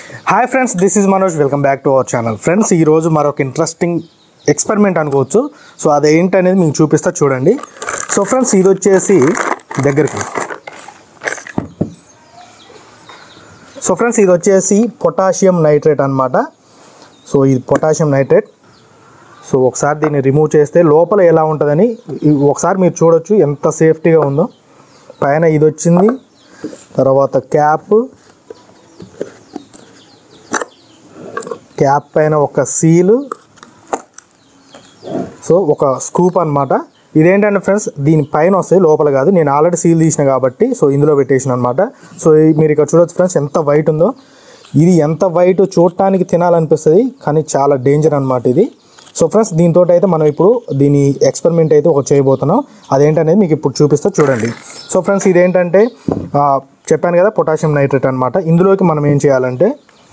Hi friends this is Manoj welcome back to our channel friends ఈరోజు మరొక interesting experiment అనుకోవచ్చు so అదేంటి అనేది మీకు చూపిస్తా చూడండి సో ఫ్రెండ్స్ ఇది వచ్చేసి దగ్గరికి సో ఫ్రెండ్స్ ఇది వచ్చేసి పొటాషియం నైట్రేట్ అన్నమాట సో ఇది పొటాషియం నైట్రేట్ సో ఒకసారి దీన్ని రిమూవ్ చేస్తే లోపల ఎలా ఉంటుందని ఈ- ఒకసారి మీరు చూడొచ్చు ఎంత సేఫ్టీగా ఉందో పైన ఇది వచ్చింది తర్వాత క్యాప్ క్యాప్ పైన ఒక సీలు సో ఒక స్కూప్ అన్నమాట ఇదేంటంటే ఫ్రెండ్స్ దీని పైన వస్తాయి లోపల కాదు నేను ఆల్రెడీ సీల్ తీసిన కాబట్టి సో ఇందులో పెట్టేసిన అనమాట సో ఈ- మీరు ఇక్కడ చూడొచ్చు ఫ్రెండ్స్ ఎంత వైట్ ఉందో ఇది ఎంత వైట్ చూడటానికి తినాలనిపిస్తుంది కానీ చాలా డేంజర్ అనమాట ఇది సో ఫ్రెండ్స్ దీంతో అయితే మనం ఇప్పుడు దీని ఎక్స్పెరిమెంట్ అయితే ఒక చేయబోతున్నాం అదేంటనేది మీకు ఇప్పుడు చూపిస్తా చూడండి సో ఫ్రెండ్స్ ఇదేంటంటే ఆ, చెప్పాను కదా పొటాషియం నైట్రేట్ అనమాట ఇందులోకి మనం ఏం చేయాలంటే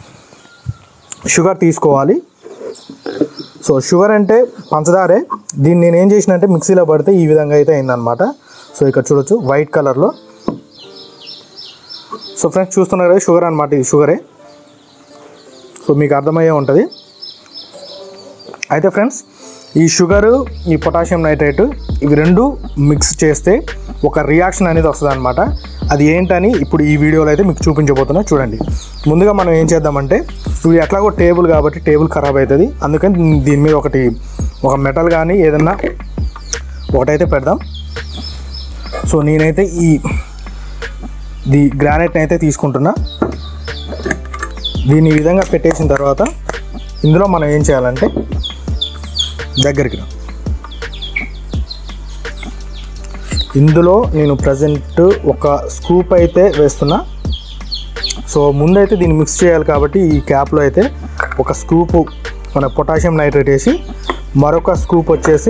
షుగర్ తీసుకోవాలి సో షుగర్ అంటే పంచదారే దీన్ని నేను ఏం చేసిన అంటే మిక్సీలో పడితే ఈ విధంగా అయితే అయిందనమాట సో ఇక్కడ చూడొచ్చు వైట్ కలర్లో సో ఫ్రెండ్స్ చూస్తున్నారు కదా షుగర్ అనమాట ఇది షుగరే సో మీకు అర్థమయ్యే ఉంటుంది అయితే ఫ్రెండ్స్ ఈ షుగరు ఈ పొటాషియం నైట్రేట్ ఇవి రెండు మిక్స్ చేస్తే ఒక రియాక్షన్ అనేది వస్తుంది అనమాట అది ఏంటని ఇప్పుడు ఈ వీడియోలో అయితే మీకు చూపించబోతున్నా చూడండి ముందుగా మనం ఏం చేద్దామంటే ఇవి ఎట్లాగో టేబుల్ కాబట్టి టేబుల్ ఖరాబ్ అవుతుంది అందుకని దీని- దీని మీద ఒకటి ఒక మెటల్ కానీ ఏదన్నా ఒకటైతే పెడదాం సో నేనైతే ఈ ది గ్రానైట్ని అయితే తీసుకుంటున్నా దీన్ని ఈ విధంగా పెట్టేసిన తర్వాత ఇందులో మనం ఏం చేయాలంటే దగ్గరికి రా. ఇందులో నేను ప్రజెంట్ ఒక స్కూప్ అయితే వేస్తున్నా సో ముందైతే దీన్ని మిక్స్ చేయాలి కాబట్టి ఈ క్యాప్లో అయితే ఒక స్కూప్ మన పొటాషియం నైట్రేట్ వేసి మరొక స్కూప్ వచ్చేసి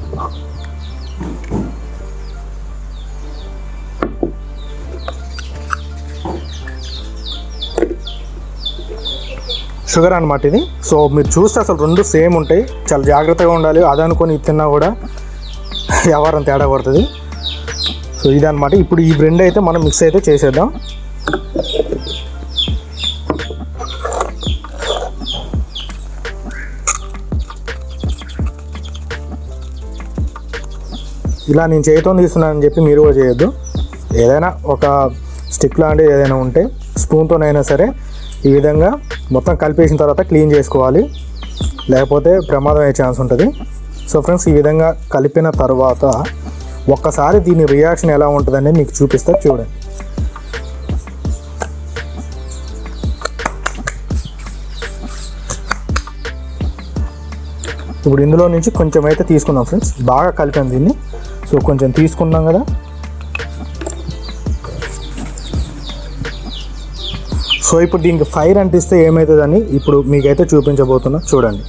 షుగర్ అనమాట ఇది సో మీరు చూస్తే అసలు రెండు సేమ్ ఉంటాయి చాలా జాగ్రత్తగా ఉండాలి అది అనుకొని ఇది తిన్నా కూడా వ్యవహారం తేడా పడుతుంది సో ఇదన్నమాట ఇప్పుడు ఈ రెండు అయితే మనం మిక్స్ అయితే చేసేద్దాం ఇలా నేను చేయటం తీస్తున్నానని చెప్పి మీరు కూడా చేయొద్దు ఏదైనా ఒక స్టిక్ లాంటిది ఏదైనా ఉంటే స్పూన్తోనైనా సరే ఈ విధంగా మొత్తం కలిపేసిన తర్వాత క్లీన్ చేసుకోవాలి లేకపోతే ప్రమాదం అయ్యే ఛాన్స్ ఉంటుంది సో ఫ్రెండ్స్ ఈ విధంగా కలిపిన తర్వాత ఒక్కసారి దీని రియాక్షన్ ఎలా ఉంటుందని మీకు చూపిస్తా చూడండి ఇప్పుడు ఇందులో నుంచి కొంచెం అయితే తీసుకున్నాం ఫ్రెండ్స్ బాగా కలిపాం దీన్ని సో కొంచెం తీసుకున్నాం కదా సో ఇప్పుడు దీనికి ఫైర్ అంటిస్తే ఏమవుతుందని ఇప్పుడు మీకైతే చూపించబోతున్నా చూడండి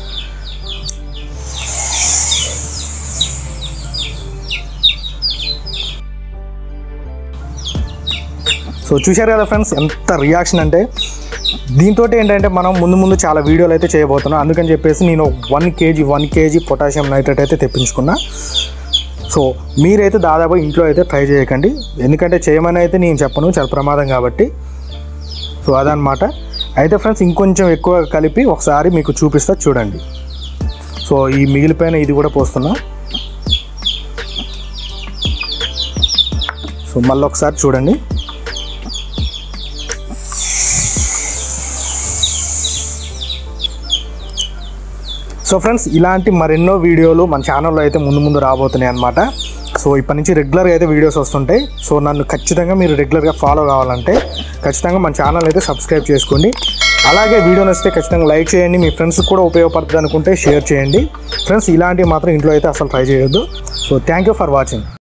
సో చూశారు కదా ఫ్రెండ్స్ ఎంత రియాక్షన్ అంటే దీంతో ఏంటంటే మనం ముందు ముందు చాలా వీడియోలు అయితే చేయబోతున్నాం అందుకని చెప్పేసి నేను one KG one KG potassium nitrate అయితే తెప్పించుకున్నా సో మీరైతే దాదాపు ఇంట్లో అయితే ట్రై చేయకండి ఎందుకంటే చేయమని అయితే నేను చెప్పను చాలా ప్రమాదం కాబట్టి సో అదనమాట అయితే ఫ్రెండ్స్ ఇంకొంచెం ఎక్కువ కలిపి ఒకసారి మీకు చూపిస్తా చూడండి సో ఈ మిగిలిపోయిన ఇది కూడా పోస్తున్నా సో మళ్ళీ ఒకసారి చూడండి సో ఫ్రెండ్స్ ఇలాంటి మరెన్నో వీడియోలు మన ఛానల్లో అయితే ముందు ముందు రాబోతున్నాయి అనమాట సో ఇప్పటి నుంచి రెగ్యులర్గా అయితే వీడియోస్ వస్తుంటాయి సో నన్ను ఖచ్చితంగా మీరు రెగ్యులర్గా ఫాలో కావాలంటే ఖచ్చితంగా మన ఛానల్ అయితే సబ్స్క్రైబ్ చేసుకోండి అలాగే వీడియో నచ్చితే ఖచ్చితంగా లైక్ చేయండి మీ ఫ్రెండ్స్కి కూడా ఉపయోగపడుతుంది అనుకుంటే షేర్ చేయండి ఫ్రెండ్స్ ఇలాంటివి మాత్రం ఇంట్లో అయితే అసలు ట్రై చేయొద్దు so thank you for watching